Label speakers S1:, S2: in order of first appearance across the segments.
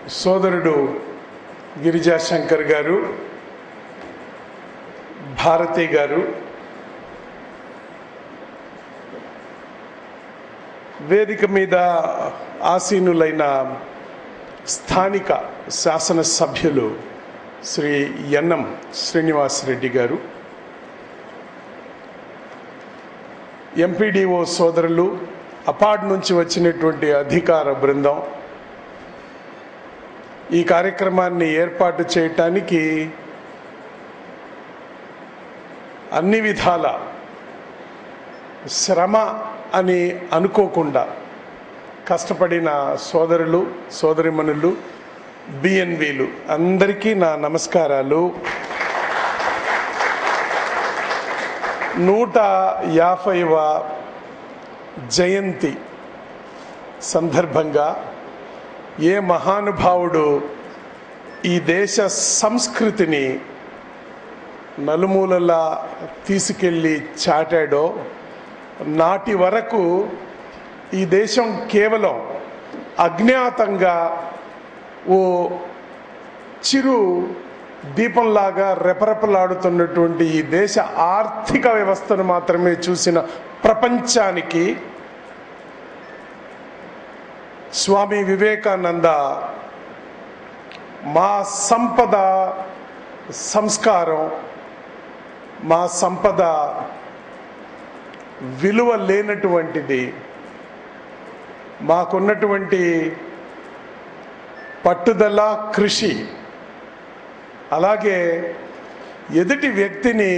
S1: సోదరుడు గిరిజాశంకర్ గారు భారతి గారు వేదిక మీద ఆసీనులైన స్థానిక శాసనసభ్యులు శ్రీ ఎన్ఎం శ్రీనివాసరెడ్డి గారు ఎంపీడీఓ సోదరులు అపార్ట్ నుంచి వచ్చినటువంటి అధికార బృందం ఈ కార్యక్రమాన్ని ఏర్పాటు చేయటానికి అన్ని విధాల శ్రమ అని అనుకోకుండా కష్టపడిన సోదరులు సోదరిమణులు బిఎన్వీలు అందరికీ నా నమస్కారాలు నూట యాభైవ జయంతి సందర్భంగా ఏ మహానుభావుడు ఈ దేశ సంస్కృతిని నలుమూలలా తీసుకెళ్ళి చాటాడో నాటి వరకు ఈ దేశం కేవలం అజ్ఞాతంగా ఓ చిరు దీపంలాగా రెపరెపలాడుతున్నటువంటి ఈ దేశ ఆర్థిక వ్యవస్థను మాత్రమే చూసిన ప్రపంచానికి స్వామి వివేకానంద మా సంపద సంస్కారం మా సంపద విలువ లేనటువంటిది మాకున్నటువంటి పట్టుదల కృషి అలాగే ఎదుటి వ్యక్తిని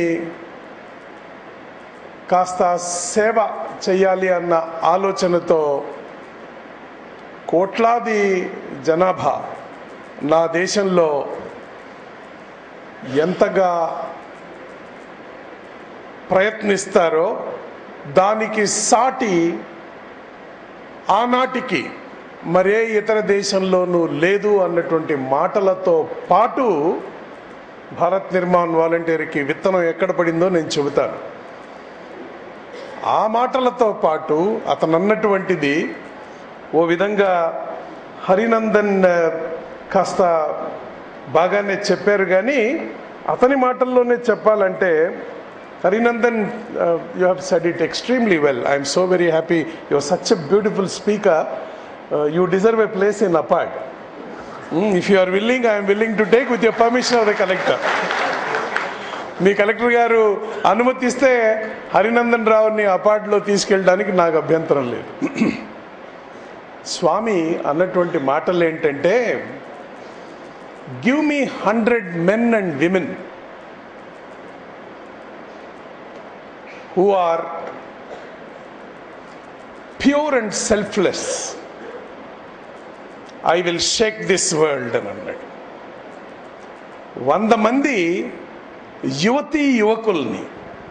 S1: కాస్త సేవ చేయాలి అన్న ఆలోచనతో కోట్లాది జనాభా నా దేశంలో ఎంతగా ప్రయత్నిస్తారో దానికి సాటి ఆనాటికి మరే ఇతర దేశంలోనూ లేదు అన్నటువంటి మాటలతో పాటు భారత్ నిర్మాణ్ వాలంటీర్కి విత్తనం ఎక్కడ పడిందో నేను చెబుతాను ఆ మాటలతో పాటు అతను అన్నటువంటిది ఓ విధంగా హరినందన్ కాస్త బాగానే చెప్పారు కానీ అతని మాటల్లోనే చెప్పాలంటే Harinandan you have said it extremely well I'm so very happy you are such a beautiful speaker you deserve a place in apart if you are willing I'm willing to take with your permission of the collector మీ collector గారు అనుమతిస్తే హరినందన్ రావుని అపార్ట్లో తీసుకెళ్ళడానికి నాకు అభ్యంతరం లేదు స్వామి అన్నటువంటి మాటలు ఏంటంటే give me hundred men and women who are pure and selfless I will shake this world అని అన్నాడు వంద మంది యువతీ యువకుల్ని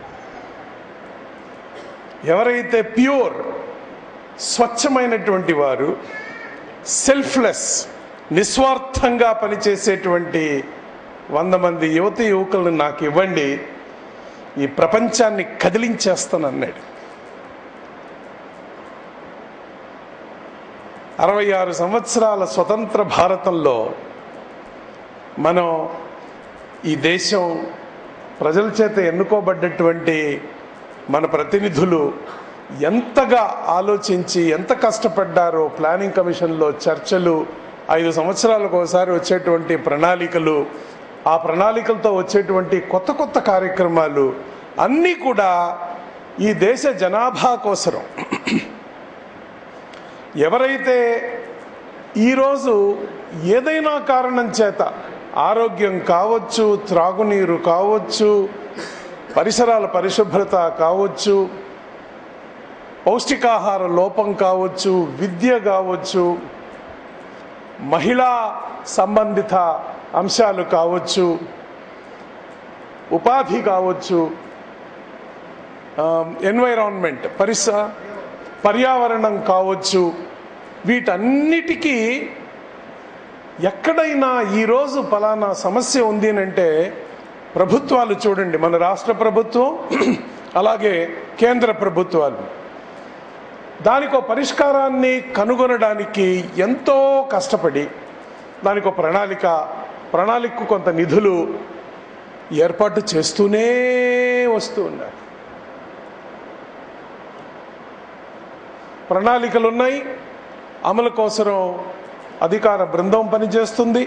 S1: ఎవరైతే ప్యూర్ స్వచ్ఛమైనటువంటి వారు సెల్ఫ్లెస్ నిస్వార్థంగా పనిచేసేటువంటి వంద మంది యువతి యువకులను నాకు ఇవ్వండి ఈ ప్రపంచాన్ని కదిలించేస్తాను అన్నాడు అరవై ఆరు సంవత్సరాల స్వతంత్ర భారతంలో మనం ఈ దేశం ప్రజల చేత ఎన్నుకోబడ్డటువంటి మన ప్రతినిధులు ఎంతగా ఆలోచించి ఎంత కష్టపడ్డారో ప్లానింగ్ కమిషన్లో చర్చలు ఐదు సంవత్సరాలకు ఒకసారి వచ్చేటువంటి ప్రణాళికలు ఆ ప్రణాళికలతో వచ్చేటువంటి కొత్త కొత్త కార్యక్రమాలు అన్నీ కూడా ఈ దేశ జనాభా కోసరం ఎవరైతే ఈరోజు ఏదైనా కారణం చేత ఆరోగ్యం కావచ్చు త్రాగునీరు కావచ్చు పరిసరాల పరిశుభ్రత కావచ్చు పౌష్టికాహార లోపం కావచ్చు విద్య కావచ్చు మహిళా సంబంధిత అంశాలు కావచ్చు ఉపాధి కావచ్చు ఎన్వైరాన్మెంట్ పరిస పర్యావరణం కావచ్చు వీటన్నిటికీ ఎక్కడైనా ఈరోజు పలానా సమస్య ఉంది అంటే ప్రభుత్వాలు చూడండి మన రాష్ట్ర ప్రభుత్వం అలాగే కేంద్ర ప్రభుత్వాలు దానికో పరిష్కారాన్ని కనుగొనడానికి ఎంతో కష్టపడి దానికి ఒక ప్రణాళిక ప్రణాళికకు కొంత నిధులు ఏర్పాటు చేస్తూనే వస్తూ ఉన్నారు ప్రణాళికలు ఉన్నాయి అమలు కోసరం అధికార బృందం పనిచేస్తుంది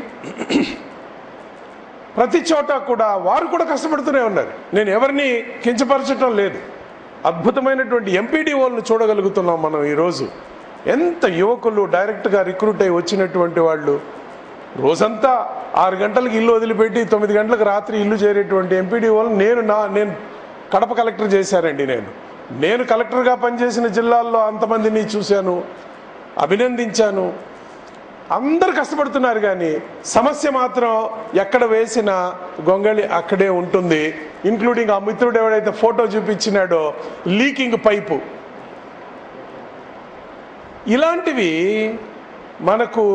S1: ప్రతి చోట కూడా వారు కూడా కష్టపడుతూనే ఉన్నారు నేను ఎవరిని కించపరచటం లేదు అద్భుతమైనటువంటి ఎంపీడీఓలను చూడగలుగుతున్నాం మనం ఈరోజు ఎంత యువకులు డైరెక్ట్గా రిక్రూట్ అయి వచ్చినటువంటి వాళ్ళు రోజంతా ఆరు గంటలకు ఇల్లు వదిలిపెట్టి తొమ్మిది గంటలకు రాత్రి ఇల్లు చేరేటువంటి ఎంపీడీఓలు నేను నా నేను కడప కలెక్టర్ చేశానండి నేను నేను కలెక్టర్గా పనిచేసిన జిల్లాల్లో అంతమందిని చూశాను అభినందించాను అందరు కష్టపడుతున్నారు కానీ సమస్య మాత్రం ఎక్కడ వేసిన గొంగళి అక్కడే ఉంటుంది ఇంక్లూడింగ్ ఆ మిత్రుడు ఎవడైతే ఫోటో చూపించినాడో లీకింగ్ పైపు ఇలాంటివి మనకు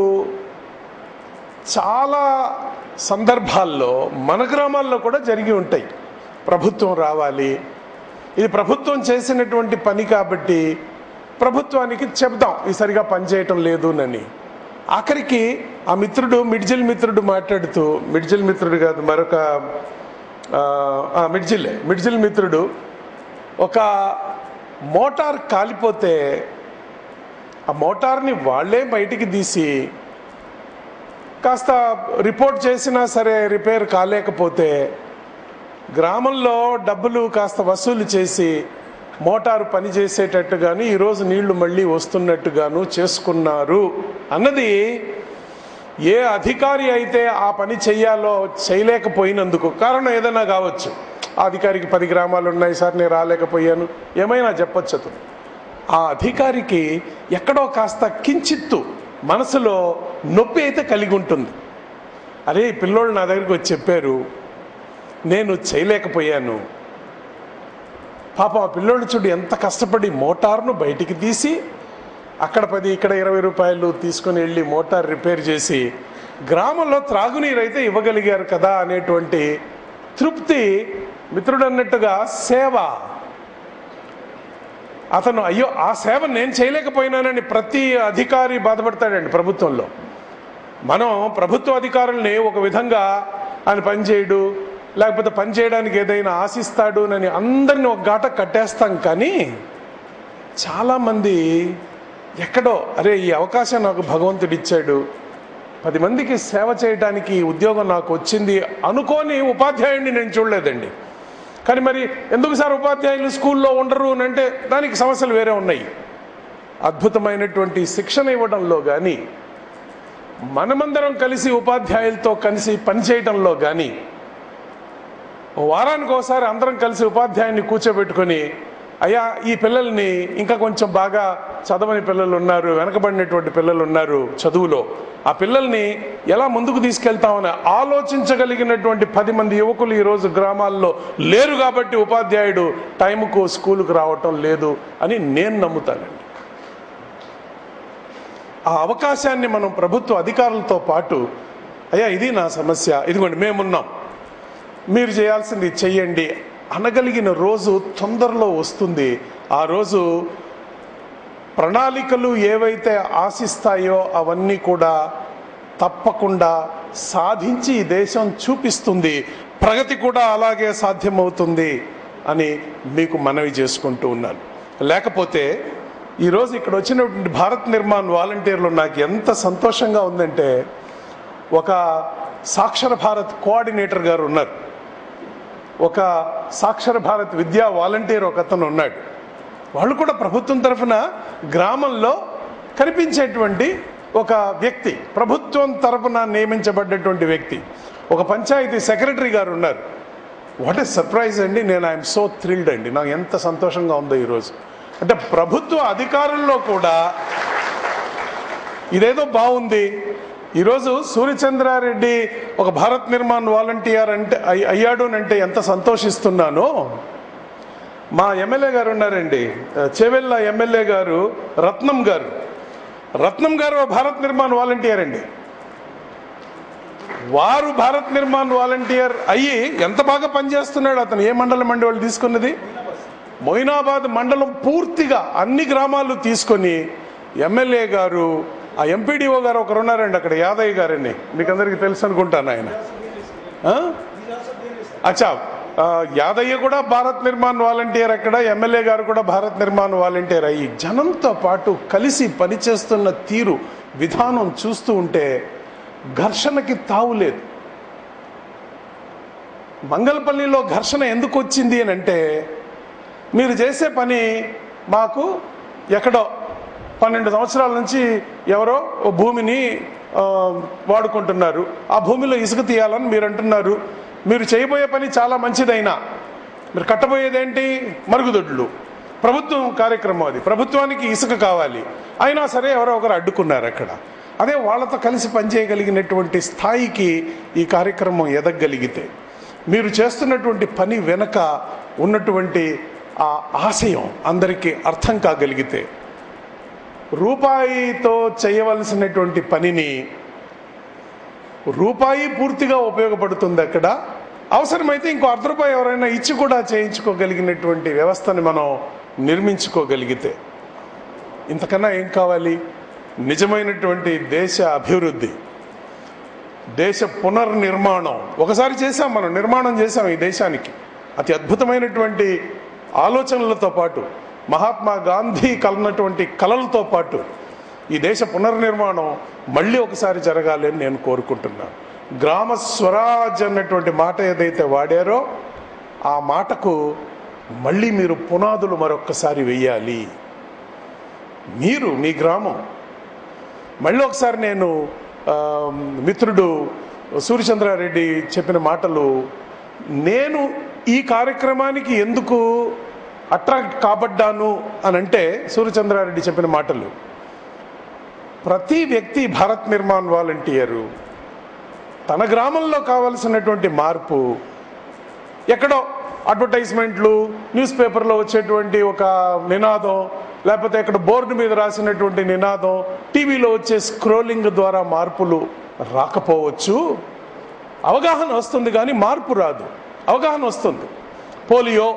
S1: చాలా సందర్భాల్లో మన గ్రామాల్లో కూడా జరిగి ఉంటాయి ప్రభుత్వం రావాలి ఇది ప్రభుత్వం చేసినటువంటి పని కాబట్టి ప్రభుత్వానికి చెప్దాం ఈ సరిగా పనిచేయటం లేదు అని ఆఖరికి ఆ మిత్రుడు మిడ్జిల్ మిత్రుడు మాట్లాడుతూ మిడ్జిల్ మిత్రుడు కాదు మరొక ఆ, ఆ, మిడ్జిల్లే మిడ్జిల్ మిత్రుడు ఒక మోటార్ కాలిపోతే ఆ మోటార్ని వాళ్ళే బయటికి తీసి కాస్త రిపోర్ట్ చేసినా సరే రిపేర్ కాలేకపోతే గ్రామంలో డబ్బులు కాస్త వసూలు చేసి మోటారు పని చేసేటట్టుగాను ఈరోజు నీళ్లు మళ్ళీ వస్తున్నట్టుగాను చేసుకున్నారు అన్నది ఏ అధికారి అయితే ఆ పని చెయ్యాలో చేయలేకపోయినందుకు కారణం ఏదైనా కావచ్చు ఆ అధికారికి పది గ్రామాలు ఉన్నాయి సార్ నేను రాలేకపోయాను ఏమైనా చెప్పొచ్చు అతను ఆ అధికారికి ఎక్కడో కాస్త కించిత్తు మనసులో నొప్పి అయితే కలిగి ఉంటుంది అరే ఈ పిల్లోళ్ళు నా దగ్గరికి వచ్చి చెప్పారు నేను చేయలేకపోయాను పాప ఆ పిల్లోడు చూడు ఎంత కష్టపడి మోటార్ను బయటికి తీసి అక్కడ పది ఇక్కడ ఇరవై రూపాయలు తీసుకొని వెళ్ళి మోటార్ రిపేర్ చేసి గ్రామంలో త్రాగునీరు అయితే ఇవ్వగలిగారు కదా అనేటువంటి తృప్తి మిత్రుడు అన్నట్టుగా సేవ అతను అయ్యో ఆ సేవ నేను చేయలేకపోయినానని ప్రతి అధికారి బాధపడతాడండి ప్రభుత్వంలో మనం ప్రభుత్వ అధికారుల్ని ఒక విధంగా ఆయన పనిచేయడు లేకపోతే పని చేయడానికి ఏదైనా ఆశిస్తాడు అని అందరిని ఒక గాట కట్టేస్తాం కానీ చాలామంది ఎక్కడో అరే ఈ అవకాశం నాకు భగవంతుడు ఇచ్చాడు పది మందికి సేవ చేయడానికి ఈ ఉద్యోగం నాకు వచ్చింది అనుకోని ఉపాధ్యాయుడిని నేను చూడలేదండి కానీ మరి ఎందుకు సార్ ఉపాధ్యాయులు స్కూల్లో ఉండరు అని అంటే దానికి సమస్యలు వేరే ఉన్నాయి అద్భుతమైనటువంటి శిక్షణ ఇవ్వడంలో కానీ మనమందరం కలిసి ఉపాధ్యాయులతో కలిసి పనిచేయడంలో కానీ వారానికి ఒకసారి అందరం కలిసి ఉపాధ్యాయుని కూర్చోబెట్టుకొని అయ్యా ఈ పిల్లల్ని ఇంకా కొంచెం బాగా చదవని పిల్లలు ఉన్నారు వెనకబడినటువంటి పిల్లలు ఉన్నారు చదువులో ఆ పిల్లల్ని ఎలా ముందుకు తీసుకెళ్తామని ఆలోచించగలిగినటువంటి పది మంది యువకులు ఈరోజు గ్రామాల్లో లేరు కాబట్టి ఉపాధ్యాయుడు టైంకు స్కూలుకు రావటం లేదు అని నేను నమ్ముతానండి ఆ అవకాశాన్ని మనం ప్రభుత్వ అధికారులతో పాటు అయ్యా ఇది నా సమస్య ఇదిగోండి మేమున్నాం మీరు చేయాల్సింది చెయ్యండి అనగలిగిన రోజు తొందరలో వస్తుంది ఆ రోజు ప్రణాళికలు ఏవైతే ఆశిస్తాయో అవన్నీ కూడా తప్పకుండా సాధించి ఈ దేశం చూపిస్తుంది ప్రగతి కూడా అలాగే సాధ్యమవుతుంది అని మీకు మనవి చేసుకుంటూ ఉన్నాను లేకపోతే ఈరోజు ఇక్కడ వచ్చినటువంటి భారత్ నిర్మాణ్ వాలంటీర్లు నాకు ఎంత సంతోషంగా ఉందంటే ఒక సాక్షర భారత్ కోఆర్డినేటర్ గారు ఉన్నారు ఒక సాక్షర భారత్ విద్యా వాలంటీర్ ఒక అతను ఉన్నాడు వాళ్ళు కూడా ప్రభుత్వం తరఫున గ్రామంలో కనిపించేటువంటి ఒక వ్యక్తి ప్రభుత్వం తరఫున నియమించబడ్డటువంటి వ్యక్తి ఒక పంచాయతీ సెక్రటరీ గారు ఉన్నారు వాట్ ఎ సర్ప్రైజ్ అండి నేను ఐఎమ్ సో థ్రిల్డ్ అండి నాకు ఎంత సంతోషంగా ఉందో ఈరోజు అంటే ప్రభుత్వ అధికారుల్లో కూడా ఇదేదో బాగుంది ఈరోజు సూర్యచంద్రారెడ్డి ఒక భారత్ నిర్మాణ్ వాలంటీర్ అంటే అయ్- అయ్యాడు అని అంటే ఎంత సంతోషిస్తున్నానో మా ఎమ్మెల్యే గారు ఉన్నారండి చెవెళ్ళ ఎమ్మెల్యే గారు రత్నం గారు రత్నం గారు ఓ భారత్ నిర్మాణ్ వాలంటీర్ అండి వారు భారత్ నిర్మాణ్ వాలంటీర్ అయ్యి ఎంత బాగా పనిచేస్తున్నాడు అతను ఏ మండలం అండి వాళ్ళు తీసుకున్నది మొయినాబాద్ మండలం పూర్తిగా అన్ని గ్రామాలు తీసుకొని ఎమ్మెల్యే గారు ఆ ఎంపీడీఓ గారు ఒకరు ఉన్నారండి అక్కడ యాదయ్య గారని మీకు అందరికీ తెలుసు అనుకుంటాను ఆయన ఆ? అచ్చా ఆ, యాదయ్య కూడా భారత్ నిర్మాణ్ వాలంటీర్ అక్కడ ఎమ్మెల్యే గారు కూడా భారత్ నిర్మాణ్ వాలంటీర్ అయ్యి జనంతో పాటు కలిసి పనిచేస్తున్న తీరు విధానం చూస్తూ ఉంటే ఘర్షణకి తావు లేదు మంగళపల్లిలో ఘర్షణ ఎందుకు వచ్చింది అని అంటే మీరు చేసే పని మాకు ఎక్కడో పన్నెండు సంవత్సరాల నుంచి ఎవరో ఓ భూమిని ఆ, వాడుకుంటున్నారు ఆ భూమిలో ఇసుక తీయాలని మీరు అంటున్నారు మీరు చేయబోయే పని చాలా మంచిదైనా మీరు కట్టబోయేదేంటి మరుగుదొడ్లు ప్రభుత్వం కార్యక్రమం అది ప్రభుత్వానికి ఇసుక కావాలి అయినా సరే ఎవరో ఒకరు అడ్డుకున్నారు అక్కడ అదే వాళ్ళతో కలిసి పనిచేయగలిగినటువంటి స్థాయికి ఈ కార్యక్రమం ఎదగగలిగితే మీరు చేస్తున్నటువంటి పని వెనక ఉన్నటువంటి ఆ ఆశయం అందరికీ అర్థం కాగలిగితే రూపాయితో చేయవలసినటువంటి పనిని రూపాయి పూర్తిగా ఉపయోగపడుతుంది అక్కడ అవసరమైతే ఇంకో అర్ధ రూపాయి ఎవరైనా ఇచ్చి కూడా చేయించుకోగలిగినటువంటి వ్యవస్థని మనం నిర్మించుకోగలిగితే ఇంతకన్నా ఏం కావాలి నిజమైనటువంటి దేశ అభివృద్ధి దేశ పునర్నిర్మాణం ఒకసారి చేశాం మనం నిర్మాణం చేశాం ఈ దేశానికి అతి అద్భుతమైనటువంటి ఆలోచనలతో పాటు మహాత్మా గాంధీ కలనటువంటి కలలతో పాటు ఈ దేశ పునర్నిర్మాణం మళ్ళీ ఒకసారి జరగాలి అని నేను కోరుకుంటున్నాను గ్రామ స్వరాజ్ అన్నటువంటి మాట ఏదైతే వాడారో ఆ మాటకు మళ్ళీ మీరు పునాదులు మరొక్కసారి వెయ్యాలి మీరు మీ గ్రామం మళ్ళీ ఒకసారి నేను ఆ, మిత్రుడు సూర్యచంద్రారెడ్డి చెప్పిన మాటలు నేను ఈ కార్యక్రమానికి ఎందుకు అట్రాక్ట్ కాబడ్డాను అని అంటే సూర్యచంద్రారెడ్డి చెప్పిన మాటలు ప్రతి వ్యక్తి భారత్ నిర్మాణ్ వాలంటీరు తన గ్రామంలో కావలసినటువంటి మార్పు ఎక్కడో అడ్వర్టైజ్మెంట్లు న్యూస్ పేపర్లో వచ్చేటువంటి ఒక నినాదం లేకపోతే ఇక్కడ బోర్డు మీద రాసినటువంటి నినాదం టీవీలో వచ్చే స్క్రోలింగ్ ద్వారా మార్పులు రాకపోవచ్చు అవగాహన వస్తుంది కానీ మార్పు రాదు అవగాహన వస్తుంది పోలియో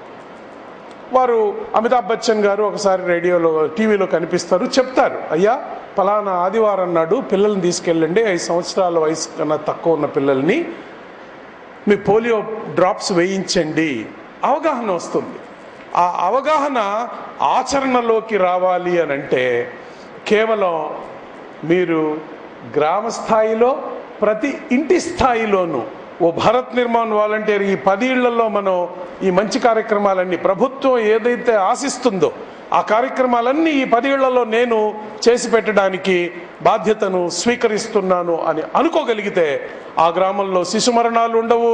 S1: వారు అమితాబ్ బచ్చన్ గారు ఒకసారి రేడియోలో టీవీలో కనిపిస్తారు చెప్తారు అయ్యా ఫలానా ఆదివారం నాడు పిల్లల్ని తీసుకెళ్ళండి ఐదు సంవత్సరాల వయసు కన్నా తక్కువ ఉన్న పిల్లల్ని మీ పోలియో డ్రాప్స్ వేయించండి అవగాహన వస్తుంది ఆ అవగాహన ఆచరణలోకి రావాలి అని అంటే కేవలం మీరు గ్రామ స్థాయిలో ప్రతి ఇంటి స్థాయిలోనూ ఓ భారత్ నిర్మాణ్ వాలంటీర్ ఈ పది ఇళ్లలో మనం ఈ మంచి కార్యక్రమాలన్నీ ప్రభుత్వం ఏదైతే ఆశిస్తుందో ఆ కార్యక్రమాలన్నీ ఈ పది ఇళ్లలో నేను చేసి పెట్టడానికి బాధ్యతను స్వీకరిస్తున్నాను అని అనుకోగలిగితే ఆ గ్రామంలో శిశు మరణాలు ఉండవు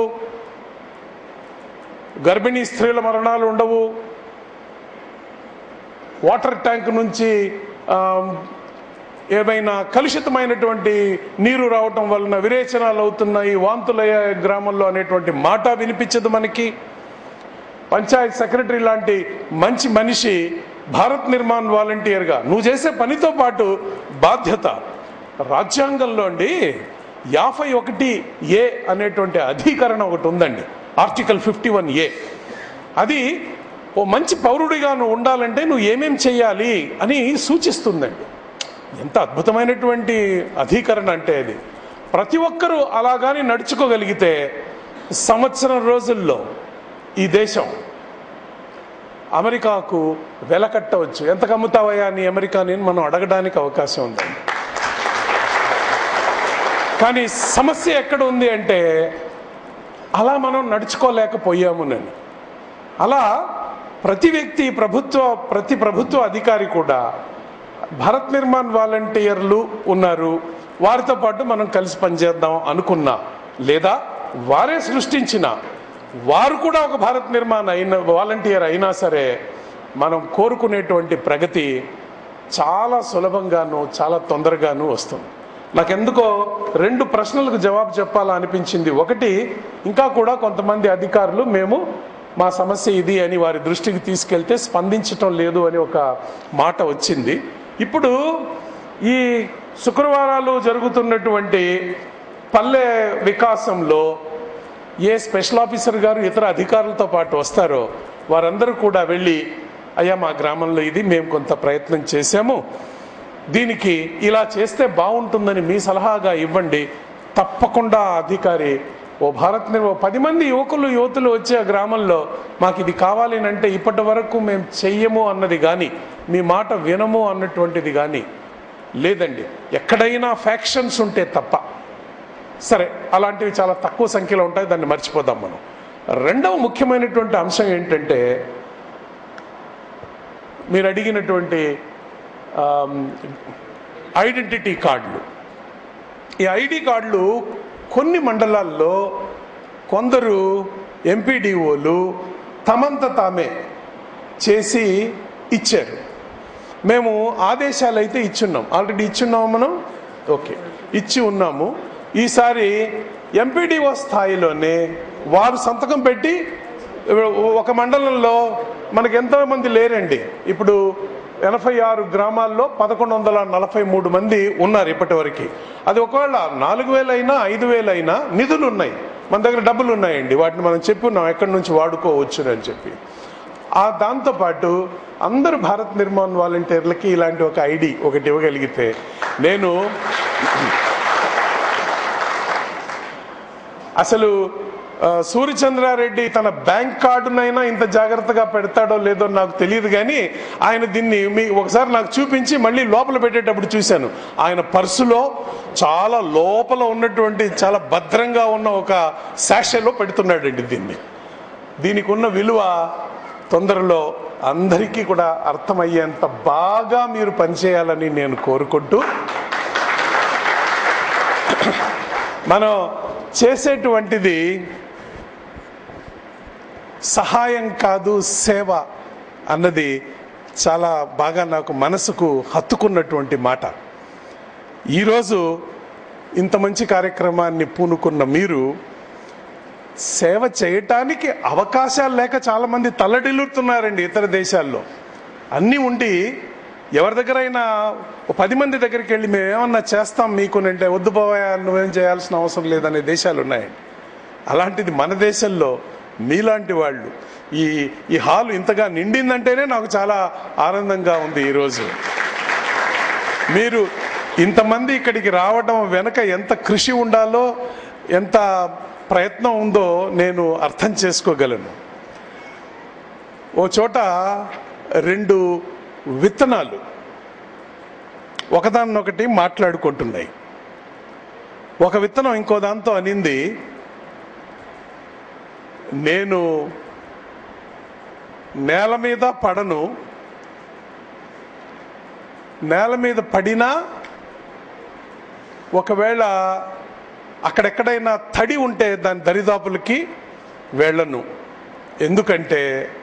S1: గర్భిణీ స్త్రీల మరణాలు ఉండవు వాటర్ ట్యాంక్ నుంచి ఆ, ఏమైనా కలుషితమైనటువంటి నీరు రావటం వలన విరేచనాలు అవుతున్నాయి వాంతులయ్యే గ్రామంలో అనేటువంటి మాట వినిపించదు మనకి పంచాయత్ సెక్రటరీ లాంటి మంచి మనిషి భారత్ నిర్మాణ్ వాలంటీర్గా నువ్వు చేసే పనితో పాటు బాధ్యత రాజ్యాంగంలో అండి యాభై ఒకటి ఏ అనేటువంటి అధికరణ ఒకటి ఉందండి ఆర్టికల్ ఫిఫ్టీ వన్ ఏ అది ఓ మంచి పౌరుడిగా నువ్వు ఉండాలంటే నువ్వు ఏమేం చేయాలి అని సూచిస్తుందండి ఎంత అద్భుతమైనటువంటి అధికరణ అంటే అది ప్రతి ఒక్కరూ అలాగాని నడుచుకోగలిగితే సంవత్సరం రోజుల్లో ఈ దేశం అమెరికాకు వెలకట్టవచ్చు ఎంత కమ్ముతావయ్యా నీ అమెరికాని అని మనం అడగడానికి అవకాశం ఉందండి కానీ సమస్య ఎక్కడ ఉంది అంటే అలా మనం నడుచుకోలేకపోయాము నేను అలా ప్రతి వ్యక్తి ప్రభుత్వ ప్రతి ప్రభుత్వ అధికారి కూడా భారత్ నిర్మాణ్ వాలంటీర్లు ఉన్నారు వారితో పాటు మనం కలిసి పనిచేద్దాం అనుకున్నా లేదా వారే సృష్టించిన వారు కూడా ఒక భారత్ నిర్మాణ్ అయిన వాలంటీర్ అయినా సరే మనం కోరుకునేటువంటి ప్రగతి చాలా సులభంగాను చాలా తొందరగాను వస్తుంది నాకెందుకో రెండు ప్రశ్నలకు జవాబు చెప్పాలా అనిపించింది ఒకటి ఇంకా కూడా కొంతమంది అధికారులు మేము మా సమస్య ఇది అని వారి దృష్టికి తీసుకెళ్తే స్పందించటం లేదు అని ఒక మాట వచ్చింది ఇప్పుడు ఈ శుక్రవారాలు జరుగుతున్నటువంటి పల్లె వికాసంలో ఏ స్పెషల్ ఆఫీసర్ గారు ఇతర అధికారులతో పాటు వస్తారో వారందరూ కూడా వెళ్ళి అయ్యా మా గ్రామంలో ఇది మేము కొంత ప్రయత్నం చేశాము దీనికి ఇలా చేస్తే బాగుంటుందని మీ సలహాగా ఇవ్వండి తప్పకుండా ఆ అధికారి ఓ భారత్ నిర్వ పది మంది యువకులు యువతులు వచ్చే ఆ గ్రామంలో మాకు ఇది కావాలి అని అంటే ఇప్పటి వరకు మేము చెయ్యము అన్నది కానీ మీ మాట వినము అన్నటువంటిది కానీ లేదండి ఎక్కడైనా ఫ్యాక్షన్స్ ఉంటే తప్ప సరే అలాంటివి చాలా తక్కువ సంఖ్యలో ఉంటాయి దాన్ని మర్చిపోదాం మనం రెండవ ముఖ్యమైనటువంటి అంశం ఏంటంటే మీరు అడిగినటువంటి ఐడెంటిటీ కార్డులు ఈ ఐడి కార్డులు కొన్ని మండలాల్లో కొందరు ఎంపీడీఓలు తమంత తామే చేసి ఇచ్చారు మేము ఆదేశాలు అయితే ఇచ్చున్నాం ఆల్రెడీ ఇచ్చున్నాము మనం ఓకే ఇచ్చి ఉన్నాము ఈసారి ఎంపీడీఓ స్థాయిలోనే వారు సంతకం పెట్టి ఒక మండలంలో మనకి ఎంతో మంది లేరండి ఇప్పుడు ఎనభై ఆరు గ్రామాల్లో పదకొండు వందల నలభై మూడు మంది ఉన్నారు ఇప్పటి వరకు అది ఒకవేళ నాలుగు వేలైనా ఐదు వేలైనా నిధులు ఉన్నాయి మన దగ్గర డబ్బులు ఉన్నాయండి వాటిని మనం చెప్పున్నాం ఎక్కడి నుంచి వాడుకోవచ్చు అని చెప్పి ఆ దాంతోపాటు అందరు భారత్ నిర్మాణ్ వాలంటీర్లకి ఇలాంటి ఒక ఐడి ఒకటి ఇవ్వగలిగితే నేను అసలు ఆ, సూర్యచంద్రారెడ్డి తన బ్యాంక్ కార్డునైనా ఇంత జాగ్రత్తగా పెడతాడో లేదో నాకు తెలియదు కానీ ఆయన దీన్ని మీ ఒకసారి నాకు చూపించి మళ్ళీ లోపల పెట్టేటప్పుడు చూశాను ఆయన పర్సులో చాలా లోపల ఉన్నటువంటి చాలా భద్రంగా ఉన్న ఒక శాషలో పెడుతున్నాడండి దీన్ని దీనికి ఉన్న విలువ తొందరలో అందరికీ కూడా అర్థమయ్యేంత బాగా మీరు పనిచేయాలని నేను కోరుకుంటూ మనం చేసేటువంటిది సహాయం కాదు సేవ అన్నది చాలా బాగా నాకు మనసుకు హత్తుకున్నటువంటి మాట ఈరోజు ఇంత మంచి కార్యక్రమాన్ని పూనుకున్న మీరు సేవ చేయటానికి అవకాశాలు లేక చాలామంది తల్లడిల్లుతున్నారండి ఇతర దేశాల్లో అన్నీ ఉండి ఎవరి దగ్గరైనా ఓ పది మంది దగ్గరికి వెళ్ళి మేము ఏమన్నా చేస్తాం మీకు అంటే వద్దు పోవా నువ్వేం చేయాల్సిన అవసరం లేదనే దేశాలు ఉన్నాయండి అలాంటిది మన దేశంలో మీలాంటి వాళ్ళు ఈ ఈ హాల్ ఇంతగా నిండిందంటేనే నాకు చాలా ఆనందంగా ఉంది ఈరోజు మీరు ఇంతమంది ఇక్కడికి రావడం వెనక ఎంత కృషి ఉండాలో ఎంత ప్రయత్నం ఉందో నేను అర్థం చేసుకోగలను ఓ చోట రెండు విత్తనాలు ఒకదాన్నొకటి మాట్లాడుకుంటున్నాయి ఒక విత్తనం ఇంకో దాంతో అనింది నేను నేల మీద పడను నేల మీద పడినా ఒకవేళ అక్కడెక్కడైనా తడి ఉంటే దాని దరిదాపులకి వెళ్ళను ఎందుకంటే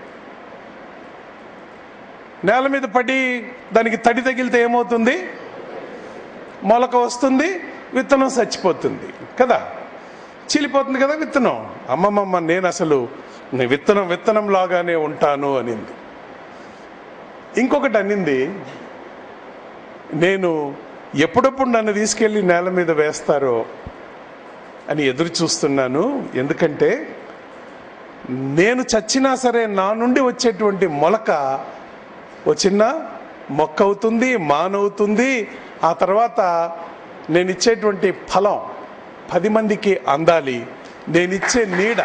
S1: నేల మీద పడి దానికి తడి తగిలితే ఏమవుతుంది మొలక వస్తుంది విత్తనం చచ్చిపోతుంది కదా చీలిపోతుంది కదా విత్తనం అమ్మమ్మమ్మ నేను అసలు నీ విత్తనం విత్తనం లాగానే ఉంటాను అనింది ఇంకొకటి అనింది నేను ఎప్పుడప్పుడు నన్ను తీసుకెళ్ళి నేల మీద వేస్తారో అని ఎదురు చూస్తున్నాను ఎందుకంటే నేను చచ్చినా సరే నా నుండి వచ్చేటువంటి మొలక ఓ చిన్న మొక్క అవుతుంది మానవుతుంది ఆ తర్వాత నేను ఇచ్చేటువంటి ఫలం పది మందికి అందాలి నేనిచ్చే నీడ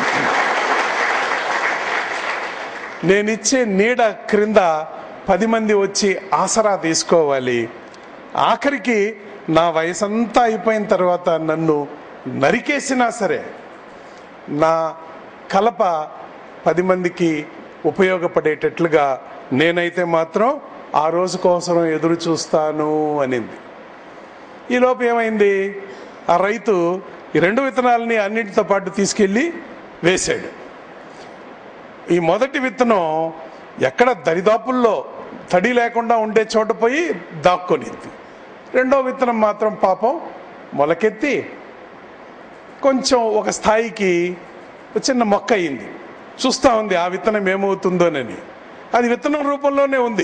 S1: నేనిచ్చే నీడ క్రింద పది మంది వచ్చి ఆసరా తీసుకోవాలి ఆఖరికి నా వయసంతా అయిపోయిన తర్వాత నన్ను నరికేసినా సరే నా కలప పది మందికి ఉపయోగపడేటట్లుగా నేనైతే మాత్రం ఆ రోజు కోసం ఎదురు చూస్తాను అనింది ఈలోపు ఏమైంది ఆ రైతు ఈ రెండు విత్తనాలని అన్నిటితో పాటు తీసుకెళ్ళి వేశాడు ఈ మొదటి విత్తనం ఎక్కడ దరిదాపుల్లో తడి లేకుండా ఉండే చోట పోయి దాక్కొనింది రెండో విత్తనం మాత్రం పాపం మొలకెత్తి కొంచెం ఒక స్థాయికి ఒక చిన్న మొక్క అయింది చూస్తూ ఉంది ఆ విత్తనం ఏమవుతుందోనని అది విత్తనం రూపంలోనే ఉంది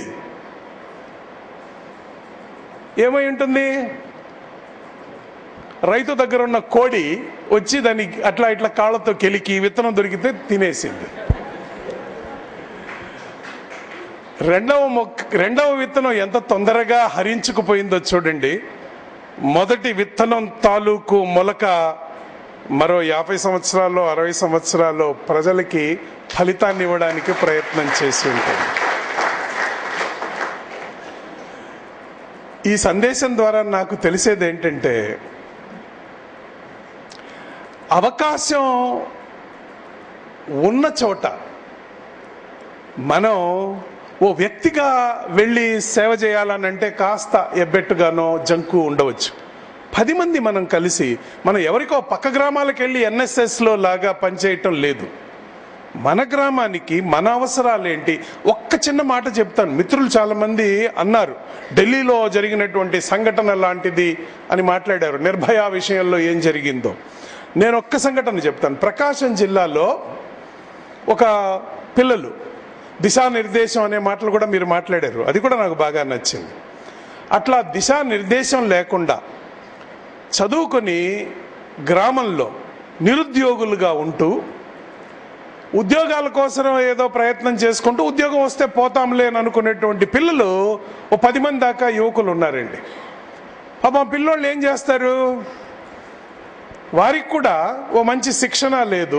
S1: ఏమై ఉంటుంది రైతు దగ్గర ఉన్న కోడి వచ్చి దాన్ని అట్లా ఇట్లా కాళ్ళతో కెలికి విత్తనం దొరికితే తినేసింది రెండవ మొక్క రెండవ విత్తనం ఎంత తొందరగా హరించుకుపోయిందో చూడండి మొదటి విత్తనం తాలూకు మొలక మరో యాభై సంవత్సరాల్లో అరవై సంవత్సరాల్లో ప్రజలకి ఫలితాన్ని ఇవ్వడానికి ప్రయత్నం చేసి ఉంటుంది ఈ సందేశం ద్వారా నాకు తెలిసేది ఏంటంటే అవకాశం ఉన్న చోట మనం ఓ వ్యక్తిగా వెళ్ళి సేవ చేయాలనంటే కాస్త ఎబ్బెట్టుగానో జంకు ఉండవచ్చు పది మంది మనం కలిసి మనం ఎవరికో పక్క గ్రామాలకు వెళ్ళి ఎన్ఎస్ఎస్లో లాగా పనిచేయటం లేదు మన గ్రామానికి మన అవసరాలేంటి ఒక్క చిన్న మాట చెప్తాను మిత్రులు చాలా మంది అన్నారు ఢిల్లీలో జరిగినటువంటి సంఘటన లాంటిది అని మాట్లాడారు నిర్భయ విషయంలో ఏం జరిగిందో నేను ఒక్క సంఘటన చెప్తాను ప్రకాశం జిల్లాలో ఒక పిల్లలు దిశానిర్దేశం అనే మాటలు కూడా మీరు మాట్లాడారు అది కూడా నాకు బాగా నచ్చింది అట్లా దిశానిర్దేశం లేకుండా చదువుకొని గ్రామంలో నిరుద్యోగులుగా ఉంటూ ఉద్యోగాల కోసం ఏదో ప్రయత్నం చేసుకుంటూ ఉద్యోగం వస్తే పోతాంలే అని అనుకునేటువంటి పిల్లలు ఓ పది మంది దాకా యువకులు ఉన్నారండి పాపం పిల్లోళ్ళు ఏం చేస్తారు వారికి కూడా ఓ మంచి శిక్షణ లేదు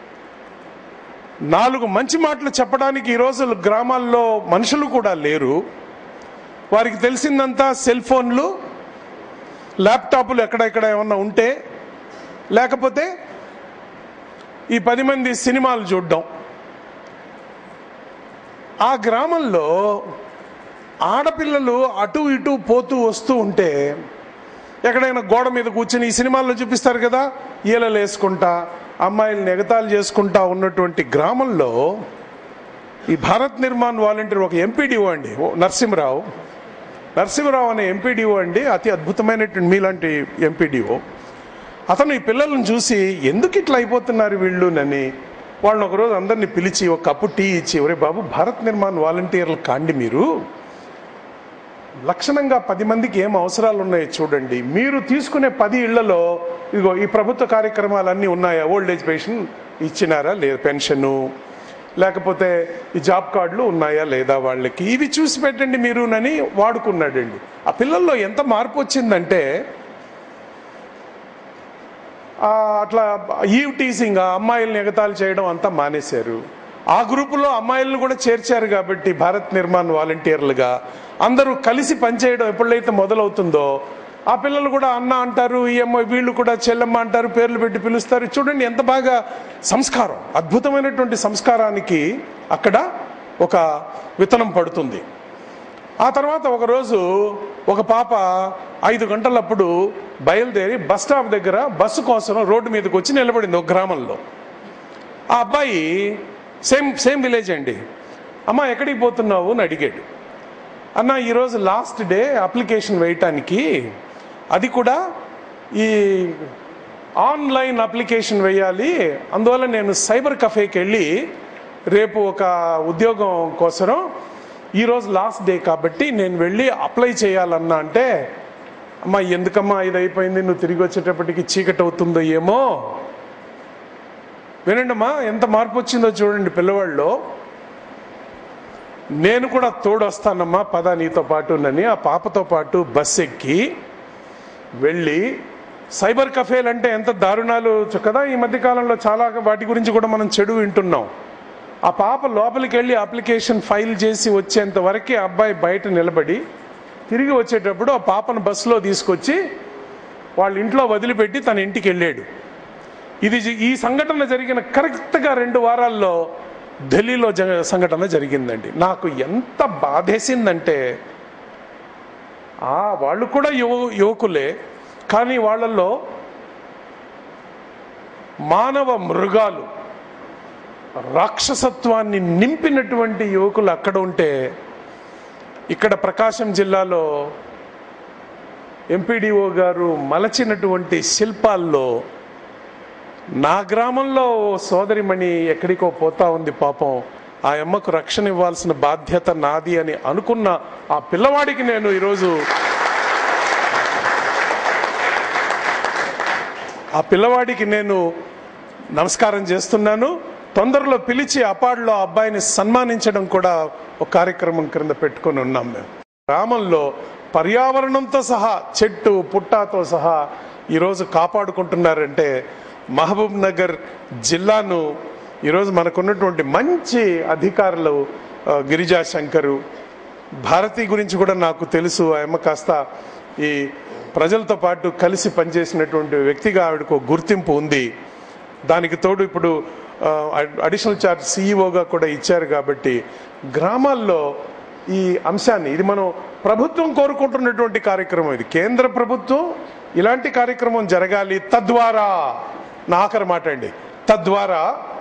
S1: నాలుగు మంచి మాటలు చెప్పడానికి ఈ రోజు గ్రామాల్లో మనుషులు కూడా లేరు వారికి తెలిసిందంతా సెల్ ఫోన్లు ల్యాప్టాప్లు ఎక్కడెక్కడ ఏమన్నా ఉంటే లేకపోతే ఈ పది మంది సినిమాలు చూడడం ఆ గ్రామంలో ఆడపిల్లలు అటు ఇటు పోతూ వస్తూ ఉంటే ఎక్కడైనా గోడ మీద కూర్చొని ఈ సినిమాల్లో చూపిస్తారు కదా ఈలలు వేసుకుంటా అమ్మాయిల్ని ఎగతాళి చేసుకుంటా ఉన్నటువంటి గ్రామంలో ఈ భారత్ నిర్మాణ్ వాలంటీర్ ఒక ఎంపీడీఓ అండి ఓ నరసింహరావు నరసింహరావు అనే ఎంపీడీఓ అండి అతి అద్భుతమైనటువంటి మీలాంటి ఎంపీడీఓ అతను ఈ పిల్లలను చూసి ఎందుకు ఇట్లా అయిపోతున్నారు వీళ్ళు అని వాళ్ళని ఒకరోజు అందరిని పిలిచి ఒక కప్పు టీ ఇచ్చి ఒరే బాబు భారత్ నిర్మాణ్ వాలంటీర్లు కాండి మీరు లక్షణంగా పది మందికి ఏం అవసరాలు ఉన్నాయో చూడండి మీరు తీసుకునే పది ఇళ్లలో ఇదిగో ఈ ప్రభుత్వ కార్యక్రమాలన్నీ ఉన్నాయా ఓల్డ్ ఏజ్ పెన్షన్ ఇచ్చినారా లేదా పెన్షను లేకపోతే ఈ జాబ్ కార్డులు ఉన్నాయా లేదా వాళ్ళకి ఇవి చూసి పెట్టండి మీరునని వాడుకున్నాడండి ఆ పిల్లల్లో ఎంత మార్పు వచ్చిందంటే ఆ, అట్లా ఈవ్ టీసింగ్ ఆ అమ్మాయిల్ని ఎగతాళి చేయడం అంతా మానేశారు ఆ గ్రూపులో అమ్మాయిలను కూడా చేర్చారు కాబట్టి భారత్ నిర్మాణ్ వాలంటీర్లుగా అందరూ కలిసి పనిచేయడం ఎప్పుడైతే మొదలవుతుందో ఆ పిల్లలు కూడా అన్న అంటారు ఈ అమ్మాయి వీళ్ళు కూడా చెల్లెమ్మ అంటారు పేర్లు పెట్టి పిలుస్తారు చూడండి ఎంత బాగా సంస్కారం అద్భుతమైనటువంటి సంస్కారానికి అక్కడ ఒక విత్తనం పడుతుంది ఆ తర్వాత ఒకరోజు ఒక పాప ఐదు గంటలప్పుడు బయలుదేరి బస్ స్టాప్ దగ్గర బస్సు కోసం రోడ్డు మీదకి వచ్చి నిలబడింది ఒక గ్రామంలో ఆ అబ్బాయి సేమ్ సేమ్ విలేజ్ అండి అమ్మ ఎక్కడికి పోతున్నావు అని అడిగాడు అన్న ఈరోజు లాస్ట్ డే అప్లికేషన్ వేయటానికి అది కూడా ఈ ఆన్లైన్ అప్లికేషన్ వేయాలి అందువల్ల నేను సైబర్ కఫేకి వెళ్ళి రేపు ఒక ఉద్యోగం కోసం ఈరోజు లాస్ట్ డే కాబట్టి నేను వెళ్ళి అప్లై చేయాలన్నా అంటే అమ్మా ఎందుకమ్మా ఇది అయిపోయింది నువ్వు తిరిగి వచ్చేటప్పటికి చీకటి అవుతుందో ఏమో వినండమ్మా ఎంత మార్పు వచ్చిందో చూడండి పిల్లవాళ్ళు నేను కూడా తోడొస్తానమ్మా పద నీతో పాటు నని ఆ పాపతో పాటు బస్ ఎక్కి వెళ్ళి సైబర్ కఫేలు అంటే ఎంత దారుణాలు చ- కదా ఈ మధ్య కాలంలో చాలా వాటి గురించి కూడా మనం చెడు వింటున్నాం ఆ పాప లోపలికి వెళ్ళి అప్లికేషన్ ఫైల్ చేసి వచ్చేంత వరకే అబ్బాయి బయట నిలబడి తిరిగి వచ్చేటప్పుడు ఆ పాపను బస్సులో తీసుకొచ్చి వాళ్ళ ఇంట్లో వదిలిపెట్టి తన ఇంటికి వెళ్ళాడు ఇది జి- ఈ సంఘటన జరిగిన కరెక్ట్గా రెండు వారాల్లో ఢిల్లీలో జ సంఘటన జరిగిందండి నాకు ఎంత బాధేసిందంటే ఆ వాళ్ళు కూడా యువ యువకులే కానీ వాళ్ళల్లో మానవ మృగాలు రాక్షసత్వాన్ని నింపినటువంటి యువకులు అక్కడ ఉంటే ఇక్కడ ప్రకాశం జిల్లాలో ఎంపీడీఓ గారు మలచినటువంటి శిల్పాల్లో నా గ్రామంలో ఓ సోదరిమణి ఎక్కడికో పోతా ఉంది పాపం ఆ అమ్మకు రక్షణ ఇవ్వాల్సిన బాధ్యత నాది అని అనుకున్న ఆ పిల్లవాడికి నేను ఈరోజు ఆ పిల్లవాడికి నేను నమస్కారం చేస్తున్నాను తొందరలో పిలిచి అపాడ్లో ఆ అబ్బాయిని సన్మానించడం కూడా ఒక కార్యక్రమం క్రింద పెట్టుకొని ఉన్నాం మేము గ్రామంలో పర్యావరణంతో సహా చెట్టు పుట్టాతో సహా ఈరోజు కాపాడుకుంటున్నారంటే మహబూబ్ నగర్ జిల్లాను ఈరోజు మనకున్నటువంటి మంచి అధికారులు ఆ, గిరిజా శంకరు భారతి గురించి కూడా నాకు తెలుసు ఆమె కాస్త ఈ ప్రజలతో పాటు కలిసి పనిచేసినటువంటి వ్యక్తిగా ఆవిడకు ఒక గుర్తింపు ఉంది దానికి తోడు ఇప్పుడు ఆ, అడిషనల్ చార్జ్ సీఈఓగా కూడా ఇచ్చారు కాబట్టి గ్రామాల్లో ఈ అంశాన్ని ఇది మనం ప్రభుత్వం కోరుకుంటున్నటువంటి కార్యక్రమం ఇది కేంద్ర ప్రభుత్వం ఇలాంటి కార్యక్రమం జరగాలి తద్వారా నా ఆఖరి మాట అండి తద్వారా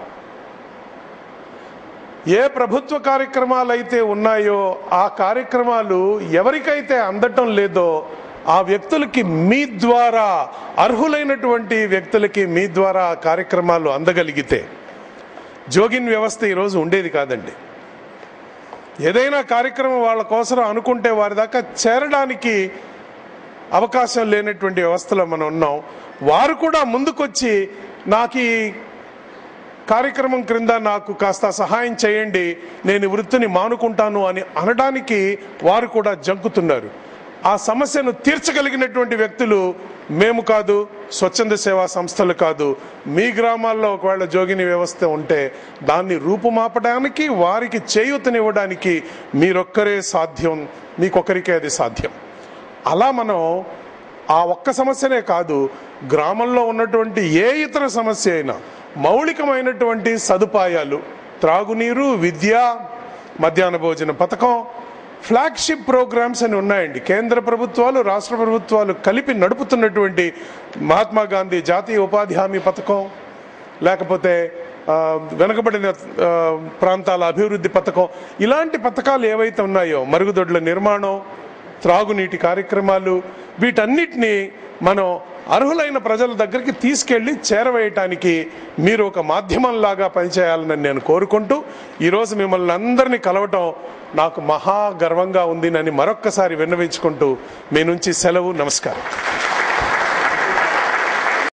S1: ఏ ప్రభుత్వ కార్యక్రమాలు అయితే ఉన్నాయో ఆ కార్యక్రమాలు ఎవరికైతే అందటం లేదో ఆ వ్యక్తులకి మీ ద్వారా అర్హులైనటువంటి వ్యక్తులకి మీ ద్వారా ఆ కార్యక్రమాలు అందగలిగితే జోగిన్ వ్యవస్థ ఈరోజు ఉండేది కాదండి ఏదైనా కార్యక్రమం వాళ్ళ కోసం అనుకుంటే వారి దాకా చేరడానికి అవకాశం లేనటువంటి వ్యవస్థలో మనం ఉన్నాం వారు కూడా ముందుకొచ్చి నాకు ఈ కార్యక్రమం క్రింద నాకు కాస్త సహాయం చేయండి నేను ఈ వృత్తిని మానుకుంటాను అని అనడానికి వారు కూడా జంకుతున్నారు ఆ సమస్యను తీర్చగలిగినటువంటి వ్యక్తులు మేము కాదు స్వచ్ఛంద సేవా సంస్థలు కాదు మీ గ్రామాల్లో ఒకవేళ జోగిని వ్యవస్థ ఉంటే దాన్ని రూపుమాపడానికి వారికి చేయూతనివ్వడానికి మీరొక్కరే సాధ్యం మీకొక్కరికే అది సాధ్యం అలా మనం ఆ ఒక్క సమస్యనే కాదు గ్రామంలో ఉన్నటువంటి ఏ ఇతర సమస్య అయినా మౌలికమైనటువంటి సదుపాయాలు త్రాగునీరు విద్య మధ్యాహ్న భోజన పథకం ఫ్లాగ్షిప్ ప్రోగ్రామ్స్ అని ఉన్నాయండి కేంద్ర ప్రభుత్వాలు రాష్ట్ర ప్రభుత్వాలు కలిపి నడుపుతున్నటువంటి మహాత్మా గాంధీ జాతీయ ఉపాధి హామీ పథకం లేకపోతే ఆ, వెనుకబడిన ఆ, ప్రాంతాల అభివృద్ధి పథకం ఇలాంటి పథకాలు ఏవైతే ఉన్నాయో మరుగుదొడ్ల నిర్మాణం త్రాగునీటి కార్యక్రమాలు వీటన్నిటినీ మనం అర్హులైన ప్రజల దగ్గరికి తీసుకెళ్లి చేరవేయటానికి మీరు ఒక మాధ్యమంలాగా పనిచేయాలని నేను కోరుకుంటూ ఈరోజు మిమ్మల్ని అందరినీ కలవటం నాకు మహా గర్వంగా ఉంది అని మరొక్కసారి విన్నవించుకుంటూ మీ నుంచి సెలవు నమస్కారం